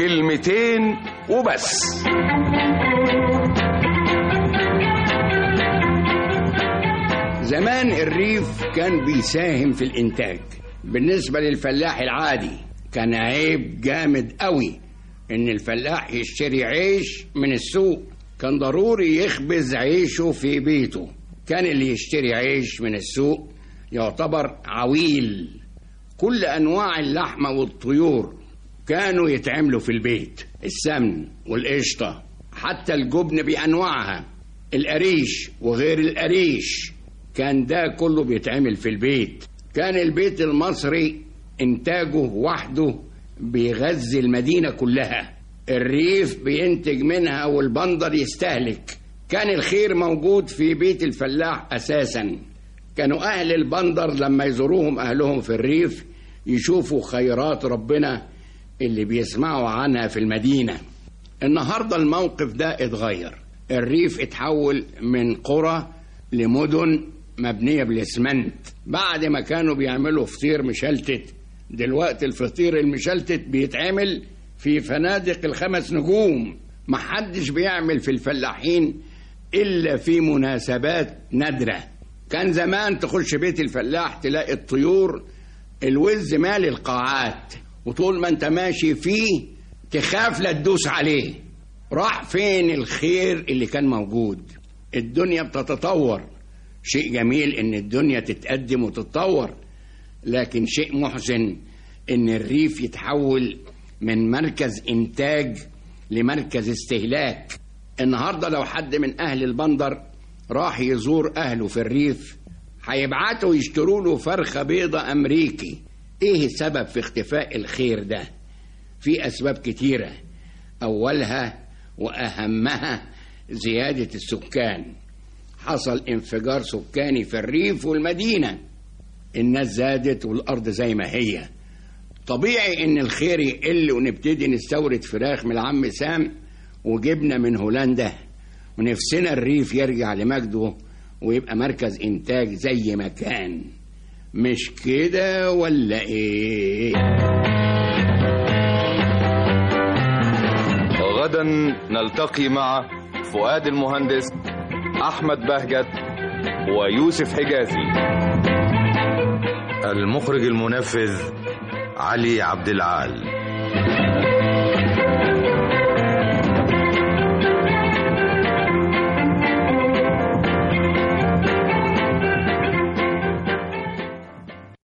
كلمتين وبس زمان الريف كان بيساهم في الإنتاج بالنسبة للفلاح العادي كان عيب جامد قوي إن الفلاح يشتري عيش من السوق كان ضروري يخبز عيشه في بيته كان اللي يشتري عيش من السوق يعتبر عويل كل أنواع اللحمة والطيور كانوا يتعملوا في البيت السمن والقشطة حتى الجبن بأنواعها القريش وغير القريش كان ده كله بيتعمل في البيت كان البيت المصري إنتاجه وحده بيغذي المدينة كلها الريف بينتج منها والبندر يستهلك كان الخير موجود في بيت الفلاح أساسا كانوا أهل البندر لما يزوروهم أهلهم في الريف يشوفوا خيرات ربنا اللي بيسمعوا عنها في المدينة النهاردة الموقف ده اتغير الريف اتحول من قرى لمدن مبنية بالاسمنت بعد ما كانوا بيعملوا فطير مشلتت دلوقتي الفطير المشلتت بيتعمل في فنادق الخمس نجوم محدش بيعمل في الفلاحين إلا في مناسبات نادرة كان زمان تخش بيت الفلاح تلاقي الطيور الوز مال القاعات وطول ما انت ماشي فيه تخاف لا تدوس عليه راح فين الخير اللي كان موجود الدنيا بتتطور شيء جميل ان الدنيا تتقدم وتتطور لكن شيء محزن ان الريف يتحول من مركز انتاج لمركز استهلاك النهارده لو حد من اهل البندر راح يزور اهله في الريف هيبعتوا يشتروا له فرخه بيضه امريكي ايه السبب في اختفاء الخير ده في اسباب كتيره اولها واهمها زياده السكان حصل انفجار سكاني في الريف والمدينه الناس زادت والارض زي ما هي طبيعي ان الخير يقل ونبتدي نستورد فراخ من العم سام وجبنه من هولندا ونفسنا الريف يرجع لمجده ويبقى مركز انتاج زي ما كان مش كده ولا ايه غدا نلتقي مع فؤاد المهندس احمد بهجت ويوسف حجازي المخرج المنفذ علي عبد العال